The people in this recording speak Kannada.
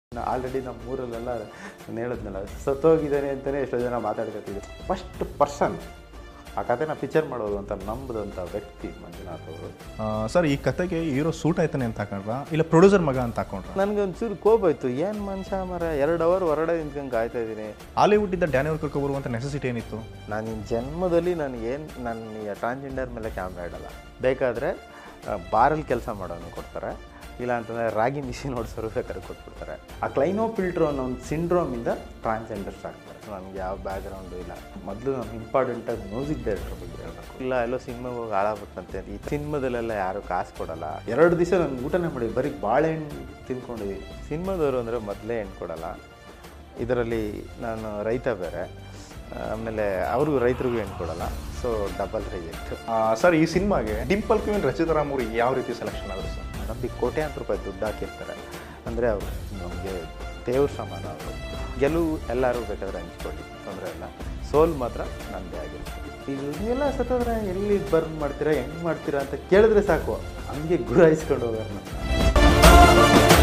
ಆಲ್ರೆಡಿ ನಮ್ಮ ಊರಲ್ಲೆಲ್ಲ ನಾನು ಹೇಳಿದ್ನಲ್ಲ ಸತ್ತೋಗಿದ್ದಾನೆ ಅಂತಲೇ ಎಷ್ಟೋ ಜನ ಮಾತಾಡ್ಕೊತಿದ್ರು ಫಸ್ಟ್ ಪರ್ಸನ್ ಆ ಕಥೆನ ಪಿಕ್ಚರ್ ಮಾಡೋದು ಅಂತ ನಂಬದಂಥ ವ್ಯಕ್ತಿ ಮಂಜುನಾಥ್ ಅವರು ಆ, ಸರ್ ಈ ಕತೆಗೆ ಹೀರೋ ಸೂಟ್ ಆಯ್ತಾನೆ ಅಂತ ಹಾಕೊಂಡ್ರ ಇಲ್ಲ ಪ್ರೊಡ್ಯೂಸರ್ ಮಗ ಅಂತ ಹಾಕೊಂಡ್ರ ನನಗೆ ಒಂಚೂರು ಕೋಪ ಇತ್ತು ಏನು ಮನುಷ್ಯ ಮರ ಎರಡು ಅವರ್ ಹೊರಗಡೆ ನಿಂತ್ಕೊಂಡು ಕಾಯ್ತಾ ಇದ್ದೀನಿ ಹಾಲಿವುಡ್ ಇದ್ದ ಡ್ಯಾನಿ ಅವ್ರು ಕರ್ಕೊ ಬರುವಂಥ ನೆಸೆಸಿಟಿ ಏನಿತ್ತು ನಾನು ಇನ್ನು ಜನ್ಮದಲ್ಲಿ ನಾನು ಏನು ನನ್ನ ಟ್ರಾನ್ಸ್ಜೆಂಡರ್ ಮೇಲೆ ಕ್ಯಾಮ್ರಾ ಇಡಲ್ಲ ಬೇಕಾದರೆ ಬಾರಲ್ಲಿ ಕೆಲಸ ಮಾಡೋನು ಕೊಡ್ತಾರೆ ಇಲ್ಲ ಅಂತಂದರೆ ರಾಗಿ ಮಿಷಿನ್ ಓಡಿಸೋರು ಬೇಕಾದ್ರೆ ಕೊಟ್ಬಿಡ್ತಾರೆ ಆ ಕ್ಲೈನೋ ಫಿಲ್ಟ್ರ್ ಅನ್ನೋ ಒಂದು ಸಿಂಡ್ರೋಮಿಂದ ಟ್ರಾನ್ಸ್ಜೆಂಡರ್ಸ್ ಆಗ್ತಾರೆ ನನಗೆ ಯಾವ ಬ್ಯಾಕ್ಗ್ರೌಂಡು ಇಲ್ಲ ಮೊದಲು ನಾನು ಇಂಪಾರ್ಟೆಂಟಾಗಿ ಮ್ಯೂಸಿಕ್ ಡೈರೆಕ್ಟರ್ ಬಗ್ಗೆ ಹೇಳ್ಬೇಕು ಇಲ್ಲ ಎಲ್ಲೋ ಸಿನಿಮಾಗೆ ಹೋಗಿ ಹಾಳಾಗ್ಬೇಕಂತೆ ಈ ಸಿನಿಮಾದಲ್ಲೆಲ್ಲ ಯಾರು ಕಾಸು ಕೊಡಲ್ಲ ಎರಡು ದಿವಸ ನಾನು ಊಟನೇ ಮಾಡಿ ಬರೀ ಬಾಳೆಹಣ್ಣು ತಿನ್ಕೊಂಡಿದ್ದೀನಿ ಸಿನಿಮಾದವರು ಅಂದರೆ ಮೊದಲೇ ಹೆಣ್ಣು ಕೊಡಲ್ಲ ಇದರಲ್ಲಿ ನಾನು ರೈತ ಬೇರೆ ಆಮೇಲೆ ಅವ್ರಿಗೂ ರೈತರಿಗೂ ಹೆಣ್ಣು ಕೊಡಲ್ಲ ಸೊ ಡಬಲ್ ರಿಜೆಕ್ಟ್ ಆ, ಸರ್ ಈ ಸಿನಿಮಾಗೆ ಡಿಂಪಲ್ ಕ್ವೀನ್ ರಚಿತಾ ರಾಮ್ ಅವರು ಯಾವ ರೀತಿ ಸೆಲೆಕ್ಷನ್ ಆದ್ರು ಸರ್ ನಮಗೆ ಕೋಟ್ಯಾಂತರ ರೂಪಾಯಿ ದುಡ್ಡು ಹಾಕಿರ್ತಾರೆ ಅಂದರೆ ಅವರು ನಮಗೆ ದೇವ್ರ ಸಮಾನ ಅವರು ಗೆಲುವು ಎಲ್ಲರೂ ಬೇಕಾದ್ರೆ ಹಂಚ್ಕೊಳ್ಳಿ ತೊಂದರೆ ಇಲ್ಲ ಸೋಲ್ ಮಾತ್ರ ನನ್ನದೇ ಆಗಿರುತ್ತೆ ಈಗ ಇದೆಲ್ಲ ಸತ್ತೋದ್ರೆ ಎಲ್ಲಿ ಬರ್ನ್ ಮಾಡ್ತೀರಾ ಹೆಂಗೆ ಮಾಡ್ತೀರಾ ಅಂತ ಕೇಳಿದ್ರೆ ಸಾಕು ಹಂಗೆ ಗುರಾಯಿಸ್ಕೊಂಡು ಹೋಗೋರು ನಮ್ಮ